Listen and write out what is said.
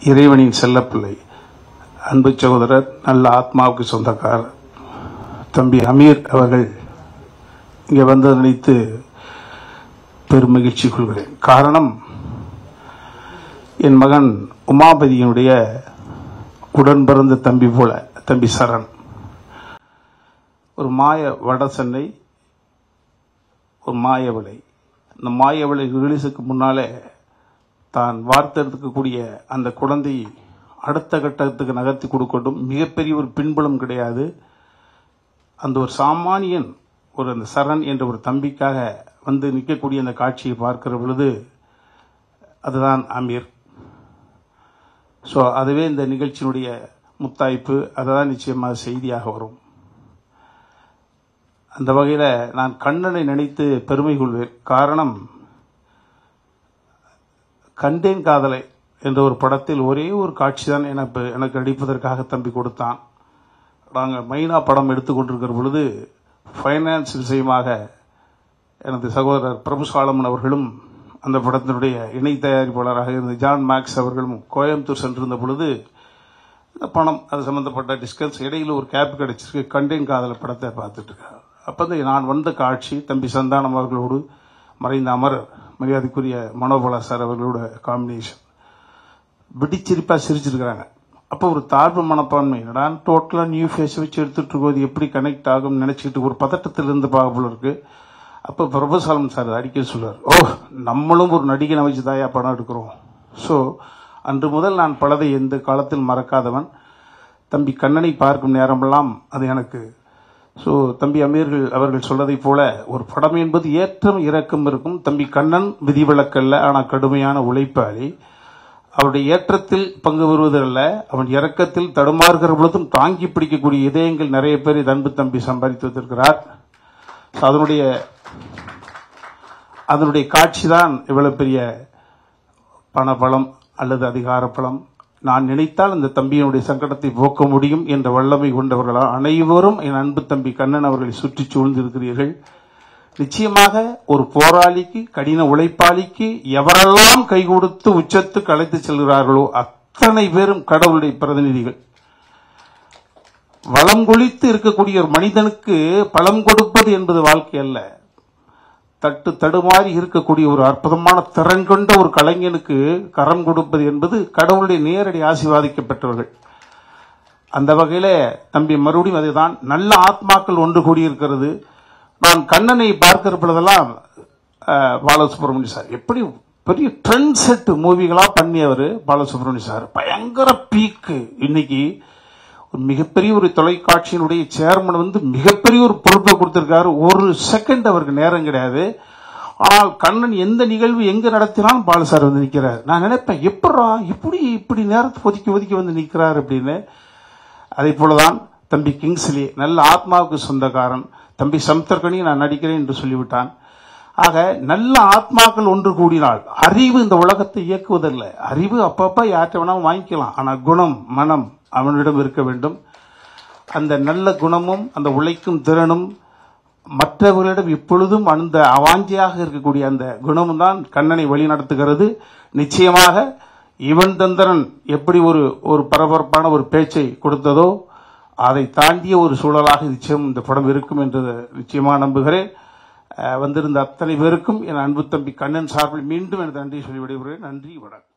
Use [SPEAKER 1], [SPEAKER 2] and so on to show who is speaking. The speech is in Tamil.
[SPEAKER 1] இறைவனின் செல்லப்பிள்ளை அன்பு சகோதரர் நல்ல ஆத்மாவுக்கு சொந்தக்காரர் தம்பி அமீர் அவர்கள் இங்கே வந்து நினைத்து பெரும் மகிழ்ச்சி கொள்கிறேன் காரணம் என் மகன் உமாபதியினுடைய உடன் பிறந்த தம்பி போல தம்பி சரண் ஒரு மாய வட சென்னை ஒரு மாயவளை இந்த மாயவளை ரிலீஸுக்கு முன்னாலே தான் வார்த்தெடுக்கக்கூடிய அந்த குழந்தை அடுத்த கட்டத்துக்கு நகர்த்தி கொடுக்கட்டும் மிகப்பெரிய ஒரு பின்புலம் கிடையாது அந்த ஒரு சாமானியன் ஒரு அந்த சரண் என்ற ஒரு தம்பிக்காக வந்து நிற்கக்கூடிய அந்த காட்சியை பார்க்கிற பொழுது அதுதான் அமீர் ஸோ அதுவே இந்த நிகழ்ச்சியினுடைய முத்தாய்ப்பு அதுதான் நிச்சயமாக செய்தியாக வரும் அந்த வகையில் நான் கண்ணனை நினைத்து பெருமை கொள்வேன் காரணம் கண்டேன் காதலை என்ற ஒரு படத்தில் ஒரே ஒரு காட்சி தான் எனக்கு எனக்கு நடிப்பதற்காக தம்பி கொடுத்தான் நாங்கள் மைனா படம் எடுத்துக்கொண்டிருக்கிற பொழுது ஃபைனான்ஸ் விஷயமாக எனது சகோதரர் பிரபு சாலமன் அவர்களும் அந்த படத்தினுடைய இணை தயாரிப்பாளராக இருந்த ஜான் மேக்ஸ் அவர்களும் கோயம்புத்தூர் சென்றிருந்த பொழுது இந்த பணம் அது சம்பந்தப்பட்ட டிஸ்கஸ் இடையில ஒரு கேப் கிடைச்சிருக்கு கண்டேன் காதல படத்தை பார்த்துட்டு இருக்காங்க அப்போ வந்து நான் வந்த காட்சி தம்பி சந்தானம் அவர்களோடு மறைந்த அமரர் மரியாதைக்குரிய மனோபலா சார் அவர்களோட காம்பினேஷன் பிடிச்சிரிப்பா சிரிச்சிருக்கிறாங்க அப்போ ஒரு தாழ்வு மனப்பான்மை என்னடா டோட்டலாக நியூ ஃபேஸ் வச்சு எடுத்துட்டு இருக்கோது எப்படி கனெக்ட் ஆகும்னு நினைச்சிட்டு ஒரு பதட்டத்தில் இருந்து பார்க்க போல இருக்கு அப்போ பிரபுசாலம் சார் அடிக்கடி சொல்லுவார் ஓ நம்மளும் ஒரு நடிகனை வச்சு தாயா படம் எடுக்கிறோம் ஸோ அன்று முதல் நான் பலதை எந்த காலத்தில் மறக்காதவன் தம்பி கண்ணனை பார்க்கும் நேரமெல்லாம் அது எனக்கு ஸோ தம்பி அமீர்கள் அவர்கள் சொல்வதைப் போல ஒரு படம் என்பது ஏற்றம் இறக்கம் இருக்கும் தம்பி கண்ணன் விதிவிலக்கல்ல ஆனால் கடுமையான உழைப்பாளி அவருடைய ஏற்றத்தில் பங்கு பெறுவதல்ல அவன் இறக்கத்தில் தடுமாறுகிற பொழுதும் தாங்கி பிடிக்கக்கூடிய இதயங்கள் நிறைய பேர் இது அன்பு தம்பி சம்பாதித்து வைத்திருக்கிறார் So, அதனுடைய அதனுடைய காட்சி தான் இவ்வளவு பெரிய பணபலம் அல்லது அதிகார பலம் நான் நினைத்தால் இந்த தம்பியினுடைய சங்கடத்தை போக்க முடியும் என்ற வல்லமை கொண்டவர்களா அனைவரும் என் அன்பு தம்பி கண்ணன் அவர்களை சுற்றி சூழ்ந்திருக்கிறீர்கள் நிச்சயமாக ஒரு போராளிக்கு கடின உழைப்பாளிக்கு எவரெல்லாம் கை கொடுத்து உச்சத்துக்கு அழைத்து செல்கிறார்களோ அத்தனை பேரும் கடவுளுடைய பிரதிநிதிகள் வளம் கொளித்து இருக்கக்கூடிய ஒரு மனிதனுக்கு பலம் கொடுப்பது என்பது வாழ்க்கை அல்ல தட்டு தடுமாறி இருக்கக்கூடிய ஒரு அற்புதமான திறன் கொண்ட ஒரு கலைஞனுக்கு கரம் கொடுப்பது என்பது கடவுளுடைய நேரடி ஆசீர்வாதிக்கப்பட்டவர்கள் அந்த வகையில தம்பி மறுபடியும் அதுதான் நல்ல ஆத்மாக்கள் ஒன்று கூடியிருக்கிறது நான் கண்ணனை பார்க்கிற பொழுதெல்லாம் அஹ், பாலசுப்ரமணியம் சார் எப்படி பெரிய ட்ரெண்ட் செட் மூவிகளா பண்ணியவர் பாலசுப்ரமணியம் சார் பயங்கர பீக்கு இன்னைக்கு ஒரு மிகப்பெரிய ஒரு தொலைக்காட்சியினுடைய சேர்மன் வந்து மிகப்பெரிய ஒரு பொறுப்பை கொடுத்திருக்காரு ஒரு செகண்ட் அவருக்கு நேரம் கிடையாது ஆனால் கண்ணன் எந்த நிகழ்வு எங்க நடத்தினாலும் பாலு சார் வந்து நிக்கிறார் நான் நினைப்பேன் எப்படா இப்படி இப்படி நேரத்தை ஒதுக்கி ஒதுக்கி வந்து நிக்கிறார் அப்படின்னு அதே போலதான் தம்பி கிங்ஸ்லி நல்ல ஆத்மாவுக்கு சொந்தக்காரன் தம்பி சமுத்திரக்கணி நான் நடிக்கிறேன் என்று சொல்லிவிட்டான் ஆக நல்ல ஆத்மாக்கள் ஒன்று கூடினால் அறிவு இந்த உலகத்தை இயக்குவதில்லை அறிவு அப்பப்ப யார்கிட்ட வேணாலும் வாங்கிக்கலாம் ஆனா குணம் மனம் அவனிடம் இருக்க வேண்டும் அந்த நல்ல குணமும் அந்த உழைக்கும் திறனும் மற்றவர்களிடம் இப்பொழுதும் அந்த அவாஞ்சியாக இருக்கக்கூடிய அந்த குணமும் தான் கண்ணனை வழிநடத்துகிறது நிச்சயமாக இவன் தந்திரன் எப்படி ஒரு ஒரு பரபரப்பான ஒரு பேச்சை கொடுத்ததோ அதை தாண்டிய ஒரு சூழலாக நிச்சயம் இந்த படம் இருக்கும் என்று நிச்சயமாக நம்புகிறேன் அஹ், வந்திருந்த அத்தனை பேருக்கும் என் அன்பு தம்பி கண்ணன் சார்பில் மீண்டும் எனது நன்றி சொல்லி விடைபெறுகிறேன் நன்றி வணக்கம்